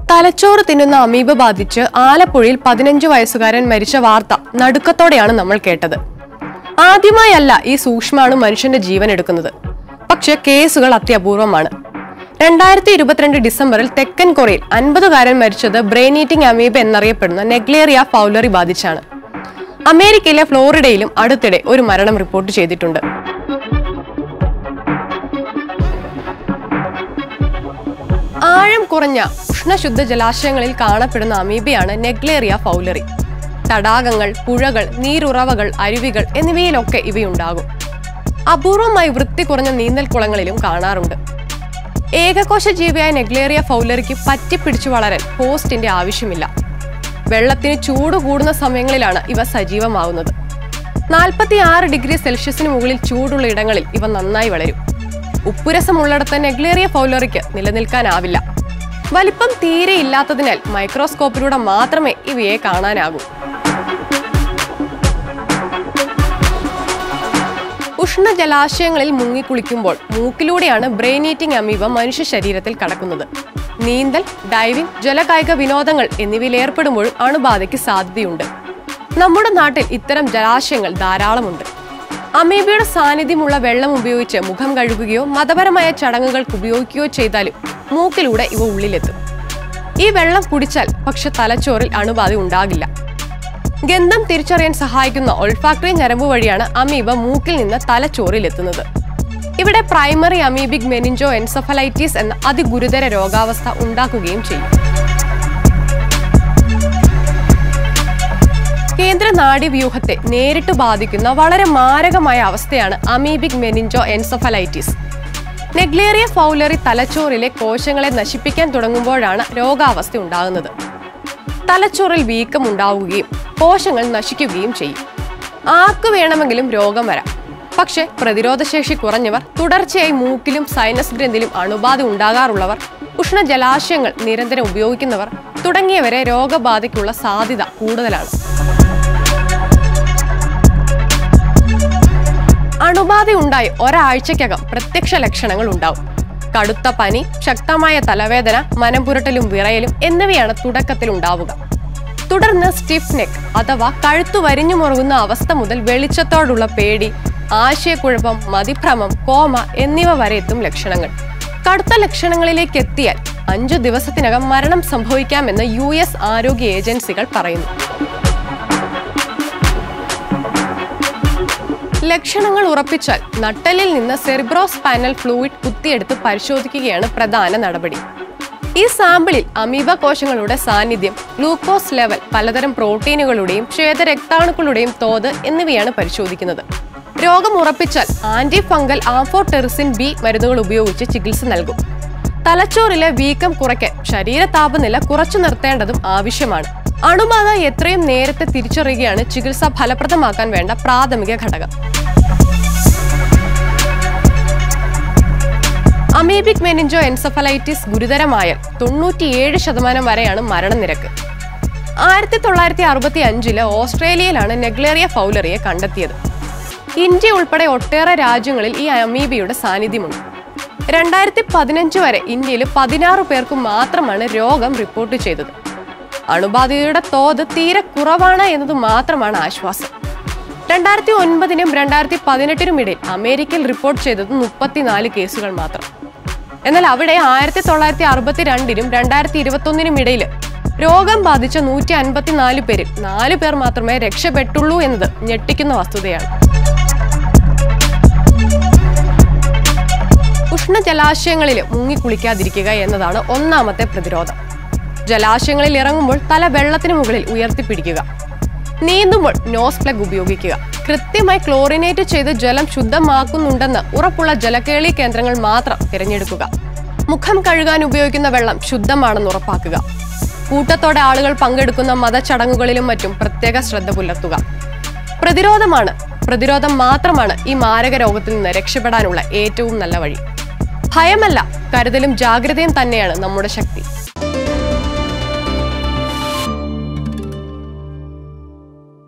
തലച്ചോറ് തിന്നുന്ന അമീബ ബാധിച്ച് ആലപ്പുഴയിൽ പതിനഞ്ച് വയസ്സുകാരൻ മരിച്ച വാർത്ത നടുക്കത്തോടെയാണ് നമ്മൾ കേട്ടത് ആദ്യമായല്ല ഈ സൂക്ഷ്മാണു മനുഷ്യന്റെ ജീവൻ എടുക്കുന്നത് പക്ഷെ കേസുകൾ അത്യപൂർവമാണ് രണ്ടായിരത്തി ഇരുപത്തിരണ്ട് ഡിസംബറിൽ തെക്കൻ കൊറിയയിൽ അൻപതുകാരൻ മരിച്ചത് ബ്രെയിൻ ഈറ്റിംഗ് അമീബ എന്നറിയപ്പെടുന്ന നെഗ്ലേറിയ ഫൗലറി ബാധിച്ചാണ് അമേരിക്കയിലെ ഫ്ലോറിഡയിലും അടുത്തിടെ ഒരു മരണം റിപ്പോർട്ട് ചെയ്തിട്ടുണ്ട് ആഴം കുറഞ്ഞ ഉഷ്ണശുദ്ധ ജലാശയങ്ങളിൽ കാണപ്പെടുന്ന അമീബയാണ് നെഗ്ലേറിയ ഫൗലറി തടാകങ്ങൾ പുഴകൾ നീരുറവകൾ അരുവികൾ എന്നിവയിലൊക്കെ ഇവയുണ്ടാകും അപൂർവമായി വൃത്തി കുറഞ്ഞ നീന്തൽക്കുളങ്ങളിലും കാണാറുണ്ട് ഏകകോശ ജീവിയായ നെഗ്ലേറിയ ഫൗലറിക്ക് പറ്റിപ്പിടിച്ചു വളരാൻ ഹോസ്റ്റിന്റെ ആവശ്യമില്ല വെള്ളത്തിന് ചൂട് കൂടുന്ന സമയങ്ങളിലാണ് ഇവ സജീവമാവുന്നത് നാൽപ്പത്തി ആറ് ഡിഗ്രി സെൽഷ്യസിന് മുകളിൽ ചൂടുള്ള ഇടങ്ങളിൽ ഇവ നന്നായി വളരും ഉപ്പുരസമുള്ളിടത്ത് നെഗ്ലേറിയ ഫൗലറിക്ക് നിലനിൽക്കാനാവില്ല വലിപ്പം തീരെ ഇല്ലാത്തതിനാൽ മൈക്രോസ്കോപ്പിലൂടെ മാത്രമേ ഇവയെ കാണാനാകൂ ഉഷ്ണ ജലാശയങ്ങളിൽ മുങ്ങിക്കുളിക്കുമ്പോൾ മൂക്കിലൂടെയാണ് ബ്രെയിൻ ഈറ്റിംഗ് അമീബ മനുഷ്യ ശരീരത്തിൽ കടക്കുന്നത് നീന്തൽ ഡൈവിംഗ് ജലകായിക വിനോദങ്ങൾ എന്നിവയിൽ ഏർപ്പെടുമ്പോഴും അണുബാധയ്ക്ക് സാധ്യതയുണ്ട് നമ്മുടെ നാട്ടിൽ ഇത്തരം ജലാശയങ്ങൾ ധാരാളമുണ്ട് അമീബയുടെ സാന്നിധ്യമുള്ള വെള്ളം ഉപയോഗിച്ച് മുഖം കഴുകുകയോ മതപരമായ ചടങ്ങുകൾക്ക് ഉപയോഗിക്കുകയോ ചെയ്താലും മൂക്കിലൂടെ ഇവ ഉള്ളിലെത്തും ഈ വെള്ളം കുടിച്ചാൽ പക്ഷെ തലച്ചോറിൽ അണുബാധ ഉണ്ടാകില്ല ഗന്ധം തിരിച്ചറിയാൻ സഹായിക്കുന്ന ഒൾഫാക്ടറി ഞരമ്പ് വഴിയാണ് അമീബ മൂക്കിൽ നിന്ന് തലച്ചോറിലെത്തുന്നത് ഇവിടെ പ്രൈമറി അമീബിക് മെനിഞ്ചോ എൻസഫലൈറ്റീസ് എന്ന അതിഗുരുതര രോഗാവസ്ഥ ഉണ്ടാക്കുകയും ചെയ്യും കേന്ദ്ര നാഡീവ്യൂഹത്തെ നേരിട്ട് ബാധിക്കുന്ന വളരെ മാരകമായ അവസ്ഥയാണ് amoebic meningoencephalitis Naegleria fowleri തലച്ചോറിലെ കോശങ്ങളെ നശിപ്പിക്കാൻ തുടങ്ങുമ്പോഴാണ് രോഗാവസ്ഥ ഉണ്ടാകുന്നത് തലച്ചോറിൽ വീക്കം ഉണ്ടാവുകയും കോശങ്ങൾ നശിക്കുകയും ചെയ്യും ആർക്കു വേണമെങ്കിലും രോഗം വരാം പക്ഷെ പ്രതിരോധശേഷി കുറഞ്ഞവർ തുടർച്ചയായി മൂക്കിലും സൈനസ് ഗ്രന്ഥിലും അണുബാധ ഉണ്ടാകാറുള്ളവർ ഉഷ്ണ ജലാശയങ്ങൾ നിരന്തരം ഉപയോഗിക്കുന്നവർ തുടങ്ങിയവരെ രോഗബാധയ്ക്കുള്ള സാധ്യത കൂടുതലാണ് അണുബാധ ഉണ്ടായി ഒരാഴ്ചക്കകം പ്രത്യക്ഷ ലക്ഷണങ്ങൾ ഉണ്ടാവും കടുത്ത പനി ശക്തമായ തലവേദന മനംപുരട്ടലും വിറയലും എന്നിവയാണ് തുടക്കത്തിൽ ഉണ്ടാവുക തുടർന്ന് സ്റ്റിഫ് നെക്ക് അഥവാ കഴുത്തു വരിഞ്ഞു മുറുകുന്ന അവസ്ഥ മുതൽ വെളിച്ചത്തോടുള്ള പേടി ആശയക്കുഴപ്പം മതിഭ്രമം കോമ എന്നിവ വരെ എത്തും ലക്ഷണങ്ങൾ കടുത്ത ലക്ഷണങ്ങളിലേക്ക് എത്തിയാൽ അഞ്ചു ദിവസത്തിനകം മരണം സംഭവിക്കാമെന്ന് യു എസ് ആരോഗ്യ ഏജൻസികൾ പറയുന്നു ലക്ഷണങ്ങൾ ഉറപ്പിച്ചാൽ നട്ടലിൽ നിന്ന് സെറിബ്രോസ് പാനൽ ഫ്ലൂയിഡ് കുത്തിയെടുത്ത് പരിശോധിക്കുകയാണ് പ്രധാന നടപടി ഈ സാമ്പിളിൽ അമീബ കോശങ്ങളുടെ സാന്നിധ്യം ഗ്ലൂക്കോസ് ലെവൽ പലതരം പ്രോട്ടീനുകളുടെയും ശ്വേതരക്താണുക്കളുടെയും തോത് എന്നിവയാണ് പരിശോധിക്കുന്നത് രോഗം ഉറപ്പിച്ചാൽ ആന്റി ഫംഗൽ ആംഫോടെറിസിൻ ബി മരുന്നുകൾ ഉപയോഗിച്ച് ചികിത്സ നൽകും തലച്ചോറിലെ വീക്കം കുറയ്ക്കാൻ ശരീര താപനില കുറച്ചു നിർത്തേണ്ടതും ആവശ്യമാണ് അണുബാധ എത്രയും നേരത്തെ തിരിച്ചറിയുകയാണ് ചികിത്സ ഫലപ്രദമാക്കാൻ വേണ്ട പ്രാഥമിക ഘടകം അമീബിക് മെനിഞ്ചോ എൻസഫലൈറ്റിസ് ഗുരുതരമായാൽ തൊണ്ണൂറ്റിയേഴ് ശതമാനം വരെയാണ് മരണനിരക്ക് ആയിരത്തി തൊള്ളായിരത്തി അറുപത്തി അഞ്ചില് ഓസ്ട്രേലിയയിലാണ് നെഗ്ലേറിയ ഫൗലറിയെ കണ്ടെത്തിയത് ഇന്ത്യ ഉൾപ്പെടെ ഒട്ടേറെ രാജ്യങ്ങളിൽ ഈ അമീബയുടെ സാന്നിധ്യമുണ്ട് രണ്ടായിരത്തി പതിനഞ്ച് വരെ ഇന്ത്യയിൽ പതിനാറ് പേർക്ക് മാത്രമാണ് രോഗം റിപ്പോർട്ട് ചെയ്തത് അണുബാധയുടെ തോത് തീരെ കുറവാണ് എന്നത് മാത്രമാണ് ആശ്വാസം രണ്ടായിരത്തി ഒൻപതിനും രണ്ടായിരത്തി പതിനെട്ടിനും ഇടയിൽ അമേരിക്കയിൽ റിപ്പോർട്ട് ചെയ്തത് മുപ്പത്തിനാല് കേസുകൾ മാത്രം എന്നാൽ അവിടെ ആയിരത്തി തൊള്ളായിരത്തി അറുപത്തി രണ്ടിനും രണ്ടായിരത്തി ഇരുപത്തി ഒന്നിനും ഇടയിൽ രോഗം ബാധിച്ച നൂറ്റി അൻപത്തിനാല് പേരിൽ നാല് പേർ മാത്രമേ രക്ഷപ്പെട്ടുള്ളൂ എന്നത് ഞെട്ടിക്കുന്ന വസ്തുതയാണ് ഉഷ്ണ ജലാശയങ്ങളിൽ മുങ്ങിക്കുളിക്കാതിരിക്കുക എന്നതാണ് ഒന്നാമത്തെ പ്രതിരോധം ജലാശയങ്ങളിൽ ഇറങ്ങുമ്പോൾ തല വെള്ളത്തിന് മുകളിൽ ഉയർത്തിപ്പിടിക്കുക നീന്തുമ്പോൾ നോസ് പ്ലഗ് ഉപയോഗിക്കുക കൃത്യമായി ക്ലോറിനേറ്റ് ചെയ്ത് ജലം ശുദ്ധമാക്കുന്നുണ്ടെന്ന് ഉറപ്പുള്ള ജലകേളി കേന്ദ്രങ്ങൾ മാത്രം തിരഞ്ഞെടുക്കുക മുഖം കഴുകാൻ ഉപയോഗിക്കുന്ന വെള്ളം ശുദ്ധമാണെന്ന് ഉറപ്പാക്കുക കൂട്ടത്തോടെ ആളുകൾ പങ്കെടുക്കുന്ന മതചടങ്ങുകളിലും മറ്റും പ്രത്യേക ശ്രദ്ധ പുലർത്തുക പ്രതിരോധമാണ് പ്രതിരോധം മാത്രമാണ് ഈ മാരക രോഗത്തിൽ നിന്ന് രക്ഷപ്പെടാനുള്ള ഏറ്റവും നല്ല വഴി ഭയമല്ല കരുതലും ജാഗ്രതയും തന്നെയാണ് നമ്മുടെ ശക്തി